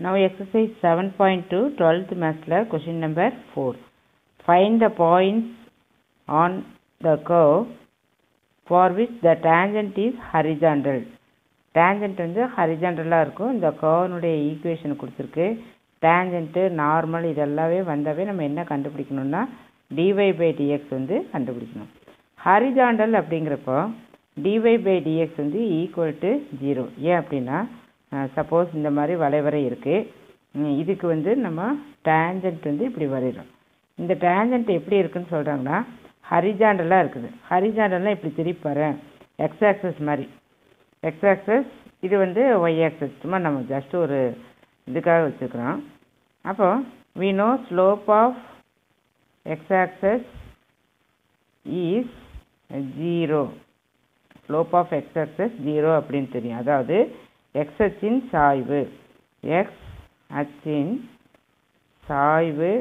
Now exercise 7.2 12th mathsல question number 4 find the points on the curve for which the tangent is horizontal tangent வந்து ஹரிஜாண்டலாக இருக்கும் இந்த கர்வனுடைய equation கொடுத்துருக்கு tangent normal இதெல்லாமே வந்தாவே நம்ம என்ன கண்டுபிடிக்கணும்னா டிவை பை டிஎக்ஸ் வந்து கண்டுபிடிக்கணும் ஹரிஜாண்டல் அப்படிங்கிறப்போ டிவை பை டிஎக்ஸ் வந்து ஈக்குவல் டு ஜீரோ ஏன் அப்படின்னா சப்போஸ் இந்த மாதிரி வளைவரை இருக்குது இதுக்கு வந்து நம்ம டேஞ்சண்ட் வந்து இப்படி வரைகிறோம் இந்த டேஞ்சண்ட் எப்படி இருக்குன்னு சொல்கிறாங்கன்னா ஹரிஜாண்டலாக இருக்குது ஹரிஜாண்டல்லாம் இப்படி திருப்பி எக்ஸ் ஆக்சஸ் மாதிரி எக்ஸ் ஆக்சஸ் இது வந்து ஒய் ஆக்சஸ் சும்மா நம்ம ஜஸ்ட் ஒரு இதுக்காக வச்சுருக்குறோம் அப்போ we know slope of X axis is zero slope of X axis zero அப்படின்னு தெரியும் அதாவது எக்ஸ் அச்சின் சாய்வு எக்ஸ் அச்சின் சாய்வு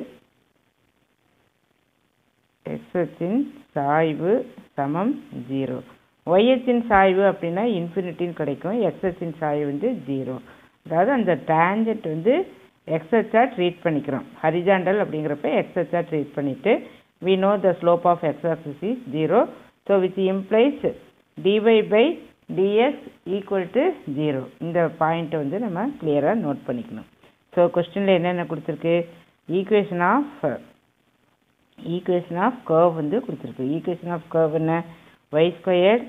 எக்ஸ் அச்சின் சாய்வு சமம் ஜீரோ ஒய் அச்சின் சாய்வு அப்படின்னா இன்ஃபினிட்டின்னு கிடைக்கும் எக்ஸ் அச்சின் சாய்வு வந்து ஜீரோ அதாவது அந்த டேஞ்சட் வந்து எக்ஸ் அச்சா ட்ரீட் பண்ணிக்கிறோம் ஹரிஜாண்டல் அப்படிங்கிறப்ப எக்ஸ் அச்சா ட்ரீட் பண்ணிவிட்டு we know the slope of X axis is zero so which implies dy by dx equal to zero இந்த பாயிண்ட்டை வந்து நம்ம கிளியராக நோட் பண்ணிக்கணும் ஸோ கொஸ்டினில் என்னென்ன கொடுத்துருக்கு equation of equation of curve வந்து கொடுத்துருக்கு ஈக்குவேஷன் ஆஃப் கர்வ் என்ன Y square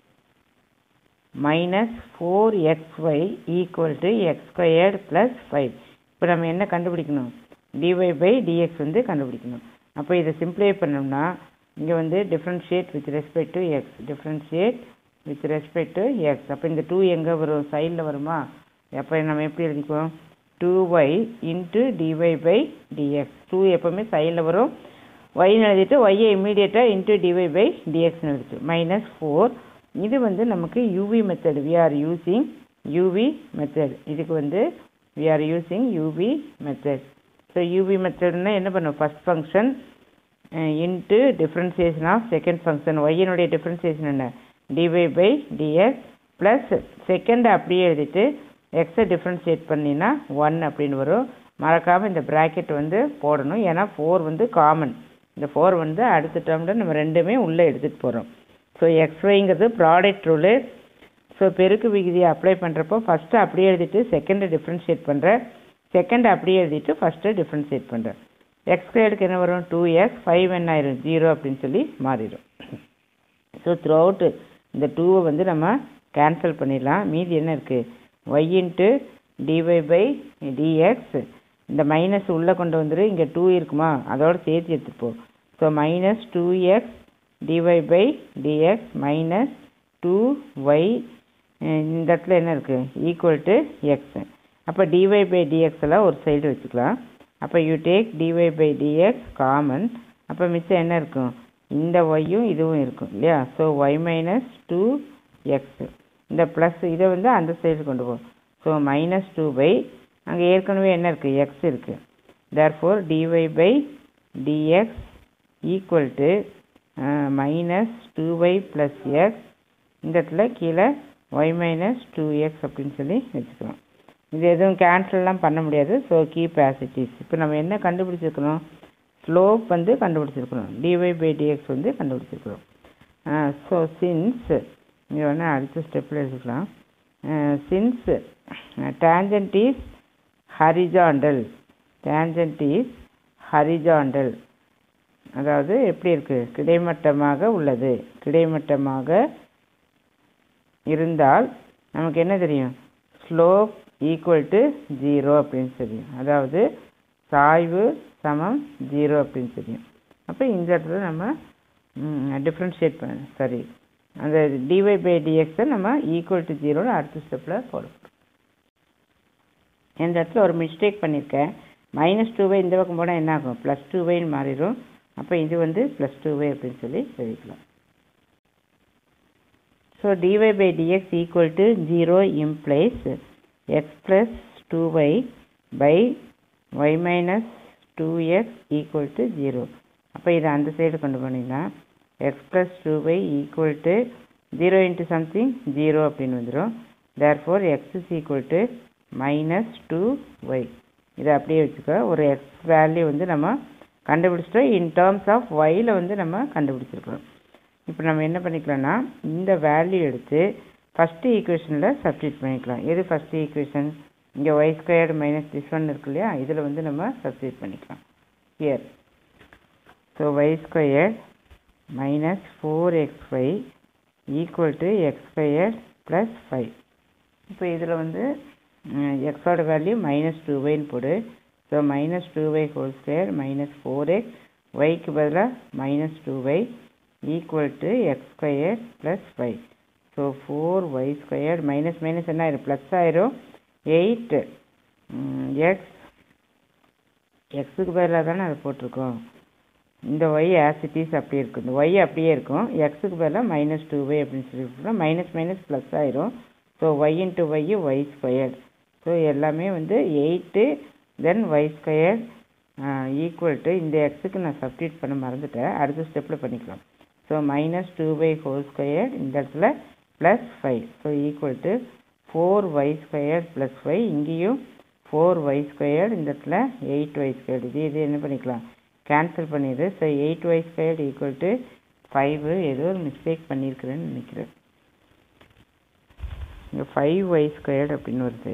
minus four X Y equal to X squared plus five இப்போ நம்ம என்ன கண்டுபிடிக்கணும் டிஒய் பை டிஎக்ஸ் வந்து கண்டுபிடிக்கணும் அப்போ இதை சிம்ப்ளை பண்ணோம்னா இங்கே வந்து differentiate with respect to X differentiate with respect to X அப்போ இந்த டூ எங்கே வரும் சைடில் வருமா அப்போ நம்ம எப்படி எழுதிக்குவோம் two Y into dy by dx two எப்போவுமே சைடில் வரும் ஒய்னு எழுதிட்டு ஒய்யை இம்மீடியட்டாக இன்ட்டு டிஒய் பை டிஎக்ஸ்னு எழுதிட்டு மைனஸ் ஃபோர் இது வந்து நமக்கு UV method we are using UV method இதுக்கு வந்து we are using UV method so UV மெத்தட்னா என்ன பண்ணும் first function into differentiation of second function ஒய்யினுடைய டிஃப்ரென்சியேஷன் என்ன dy by dx plus second அப்படியே எழுதிட்டு எக்ஸை டிஃப்ரென்ஷியேட் பண்ணினா ஒன் அப்படின்னு வரும் மறக்காமல் இந்த ப்ராக்கெட் வந்து போடணும் ஏன்னா ஃபோர் வந்து காமன் இந்த ஃபோர் வந்து அடுத்த டேர்மில் நம்ம ரெண்டுமே உள்ளே எடுத்துகிட்டு போகிறோம் ஸோ எக்ஸ்ஒய்ங்கிறது ப்ராடக்ட் ரூலு ஸோ பெருக்கு விகுதியை அப்ளை பண்ணுறப்போ ஃபஸ்ட்டு அப்படியே எழுதிட்டு செகண்டை டிஃப்ரென்ஷியேட் பண்ணுறேன் செகண்ட் அப்படியே எழுதிட்டு ஃபஸ்ட்டு டிஃப்ரென்ஷியேட் பண்ணுறேன் எக்ஸ் ஸ்கொயருக்கு என்ன வரும் டூ எக்ஸ் ஃபைவ் என்ன ஆயிரும் ஜீரோ அப்படின்னு சொல்லி மாறிடும் ஸோ த்ரூ அவுட்டு இந்த டூவை வந்து நம்ம கேன்சல் பண்ணிடலாம் மீதி என்ன இருக்குது Y into dy by dx இந்த மைனஸ் உள்ளே கொண்டு வந்துரு இங்கே டூ இருக்குமா அதோட சேர்த்து எடுத்துகிட்டு போ so minus two X dy by dx minus two Y இந்த இடத்துல என்ன இருக்குது ஈக்குவல் டு எக்ஸ் அப்போ டிஒய் பை டிஎக்ஸ் எல்லாம் ஒரு சைடு வச்சுக்கலாம் அப்போ you take dy by dx common அப்போ மிச்சம் என்ன இருக்கும் இந்த ஒய்யும் இதுவும் இருக்கும் இல்லையா so Y minus two X இந்த ப்ளஸ் இதை வந்து அந்த சைடு கொண்டு போ ஸோ மைனஸ் டூ பை அங்கே ஏற்கனவே என்ன இருக்குது எக்ஸ் இருக்குது therefore dy by dx equal to minus two Y plus X இந்த இடத்துல கீழே ஒய் மைனஸ் டூ எக்ஸ் அப்படின்னு சொல்லி வச்சுக்கிறோம் இது எதுவும் கேன்சல்லாம் பண்ண முடியாது ஸோ கீப் ஆசிட்டிஸ் இப்போ நம்ம என்ன கண்டுபிடிச்சிருக்கணும் ஸ்லோப் வந்து கண்டுபிடிச்சிருக்கணும் டிஒய் பை டிஎக்ஸ் வந்து கண்டுபிடிச்சிருக்கிறோம் ஸோ சின்ஸ் இங்கே வேணால் அடுத்த ஸ்டெப்பில் எடுத்துக்கலாம் since tangent is horizontal tangent is horizontal அதாவது எப்படி இருக்குது கிடைமட்டமாக உள்ளது கிடைமட்டமாக இருந்தால் நமக்கு என்ன தெரியும் ஸ்லோப் ஈக்குவல் டு ஜீரோ அப்படின்னு தெரியும் அதாவது சாய்வு சமம் ஜீரோ அப்படின்னு தெரியும் அப்போ இந்த இடத்துல நம்ம டிஃப்ரென்ஷியேட் பண்ண சரி அந்த டிஒய் பை டிஎக்ஸை நம்ம ஈக்குவல் டு ஜீரோன்னு அடுத்த ஸ்டெப்பில் போடணும் இந்த இடத்துல ஒரு மிஸ்டேக் பண்ணியிருக்கேன் மைனஸ் டூ இந்த பக்கம் போனால் என்ன ஆகும் ப்ளஸ் டூ வைன்னு மாறிடும் அப்போ இது வந்து ப்ளஸ் டூ வை அப்படின்னு சொல்லி எழுதிக்கலாம் so dy by dx equal to zero implies X plus two Y by Y minus two X equal to zero அப்போ இதை அந்த சைடு கொண்டு போனீங்கன்னா X plus two Y equal to zero into something zero அப்படின்னு வந்துடும் therefore X is equal to minus two Y இதை அப்படியே வச்சுக்க ஒரு எக்ஸ் வேல்யூ வந்து நம்ம கண்டுபிடிச்சிட்டோம் இன் டேர்ம்ஸ் ஆஃப் ஒயில் வந்து நம்ம கண்டுபிடிச்சிருக்கிறோம் இப்போ நம்ம என்ன பண்ணிக்கலாம்னா இந்த வேல்யூ எடுத்து ஃபஸ்ட்டு ஈக்குவேஷனில் சப்ஸ்டியூட் பண்ணிக்கலாம் எது ஃபஸ்ட்டு ஈக்குவேஷன் இங்கே Y squared minus this one இருக்கு இல்லையா இதில் வந்து நம்ம சப்ஸ்டியூட் பண்ணிக்கலாம் here so Y square minus four X Y equal to X square plus five இப்போ இதில் வந்து எக்ஸோட வேல்யூ மைனஸ் டூ ஒய்ன்னு போடு so minus two Y whole square minus four X ஒய்க்கு பதிலாக minus two Y equal to X square plus five so four Y square minus minus என்ன ஆயிரும் ப்ளஸ் ஆயிரும் எயிட் எக்ஸ் எக்ஸுக்கு பதிலாக தானே அதை போட்டிருக்கோம் இந்த ஒய் ஆசிட்டிஸ் அப்படி இருக்கும் இந்த ஒய் அப்படியே இருக்கும் எக்ஸுக்கு பதிலாக மைனஸ் டூ ஒய் அப்படின்னு சொல்லிட்டு மைனஸ் மைனஸ் ப்ளஸ் ஆயிரும் so Y into Y Y square so எல்லாமே வந்து eight then Y square equal to இந்த எக்ஸுக்கு நான் சப்ஸ்டியூட் பண்ண மறந்துட்டேன் அடுத்த ஸ்டெப்பில் பண்ணிக்கலாம் so minus two by whole square இந்த இடத்துல plus five so equal to four Y square plus five இங்கேயும் ஃபோர் ஒய் ஸ்கொயர் இந்த இடத்துல எயிட் ஒய் ஸ்கொயர் இது இது என்ன பண்ணிக்கலாம் கேன்சல் பண்ணிடு so eight Y square equal to five ஏதோ ஒரு மிஸ்டேக் பண்ணியிருக்கிறேன்னு நினைக்கிறேன் இங்கே ஃபைவ் ஒய் ஸ்கொயர்டு அப்படின்னு வருது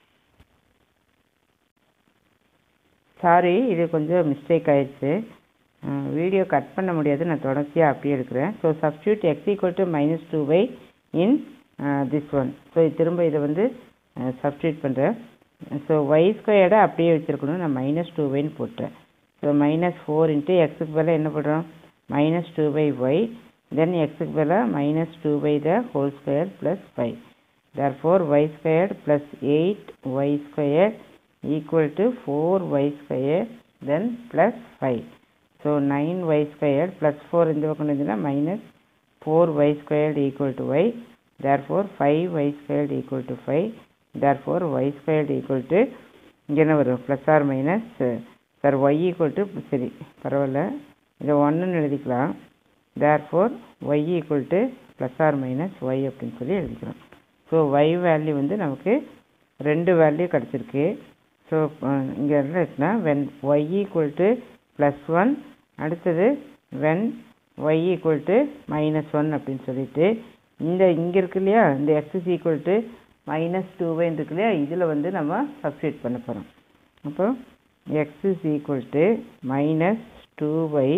சாரி இது கொஞ்சம் மிஸ்டேக் ஆயிடுச்சு வீடியோ கட் பண்ண முடியாது நான் தொடர்ச்சியாக அப்படியே எடுக்கிறேன் so substitute X equal to minus two by in this one so திரும்ப இதை வந்து சப்ஸ்டியூட் பண்ணுறேன் ஸோ ஒய் ஸ்கொயர்டை அப்படியே வச்சுருக்கணும் நான் மைனஸ் டூ பைன்னு போட்டேன் ஸோ மைனஸ் ஃபோர் இன்ட்டு எக்ஸுக்கு பதிலாக என்ன பண்ணுறோம் minus two by Y then எக்ஸுக்கு பதிலாக minus two by the whole square plus five therefore y squared plus 8y squared equal to 4y squared then plus 5 so 9y squared plus 4 இந்த பக்கம் இருந்துச்சுன்னா minus 4y squared equal to y therefore 5y squared equal to 5 therefore y squared equal to இங்கே என்ன வரும் plus or minus sir Y equal to சரி பரவாயில்ல இதை ஒன்றுன்னு எழுதிக்கலாம் therefore Y equal to plus or minus Y அப்படின்னு சொல்லி எழுதிக்கிறோம் ஸோ ஒய் வேல்யூ வந்து நமக்கு ரெண்டு வேல்யூ கிடச்சிருக்கு ஸோ இங்கே என்ன இருக்குன்னா when Y equal to plus one அடுத்தது when Y equal to minus one அப்படின்னு சொல்லிட்டு இந்த இங்கே இருக்கு இல்லையா இந்த X is equal to minus two ஒய்ன்னு இருக்கு இல்லையா இதில் வந்து நம்ம சப்ஸ்டியூட் பண்ண போகிறோம் அப்போ X is equal to minus two Y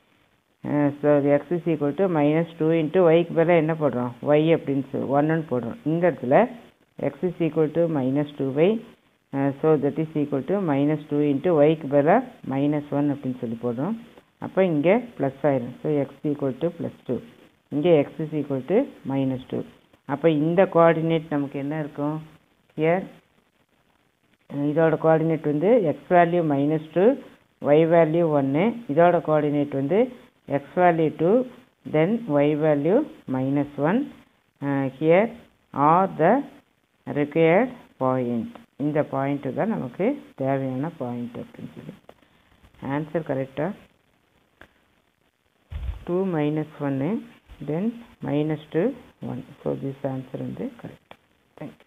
so X is equal to minus two into ஒய்க்கு பதிலாக என்ன போடுறோம் ஒய் அப்படின்னு சொல்லி ஒன்றுன்னு போடுறோம் இந்த இடத்துல X is equal to minus two Y so that is equal to minus two into ஒய்க்கு பதிலாக மைனஸ் ஒன் அப்படின்னு சொல்லி போடுறோம் அப்போ இங்கே ப்ளஸ் ஆயிரும் so X equal to plus two இங்கே X is equal to minus two அப்போ இந்த கோஆர்டினேட் நமக்கு என்ன இருக்கும் ஹியர் இதோட கோஆர்டினேட் வந்து X value minus two Y value ஒன்று இதோட கோஆர்டினேட் வந்து x value 2 then y value minus 1 uh, here are the required point இந்த பாயிண்ட் தான் நமக்கு தேவையான பாயிண்ட் அப்படின்னு சொல்லி ஆன்சர் கரெக்டாக டூ மைனஸ் ஒன்று then minus two one so this answer வந்து கரெக்ட் தேங்க்யூ